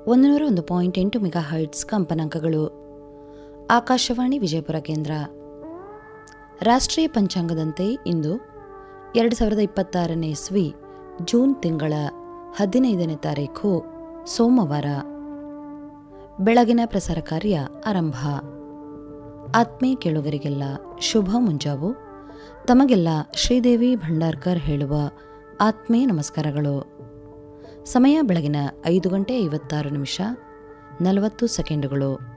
ಒಂದು ನೂರ ಒಂದು ಪಾಯಿಂಟ್ ಎಂಟು ಮೆಗಾ ಹರ್ಟ್ಸ್ ಕಂಪನಾಂಕಗಳು ಆಕಾಶವಾಣಿ ವಿಜಯಪುರ ಕೇಂದ್ರ ರಾಷ್ಟ್ರೀಯ ಪಂಚಾಂಗದಂತೆ ಇಂದು ಎರಡು ಸಾವಿರದ ಇಪ್ಪತ್ತಾರನೇ ಇಸ್ವಿ ಜೂನ್ ತಿಂಗಳ ಹದಿನೈದನೇ ತಾರೀಖು ಸೋಮವಾರ ಬೆಳಗಿನ ಪ್ರಸಾರ ಕಾರ್ಯ ಆರಂಭ ಆತ್ಮೀಯ ಕೇಳುಗರಿಗೆಲ್ಲ ಶುಭ ಮುಂಜಾವು ತಮಗೆಲ್ಲ ಶ್ರೀದೇವಿ ಭಂಡಾರ್ಕರ್ ಹೇಳುವ ಆತ್ಮೀಯ ನಮಸ್ಕಾರಗಳು ಸಮಯ ಬೆಳಗಿನ ಐದು ಗಂಟೆ ಐವತ್ತಾರು ನಿಮಿಷ ನಲವತ್ತು ಸೆಕೆಂಡುಗಳು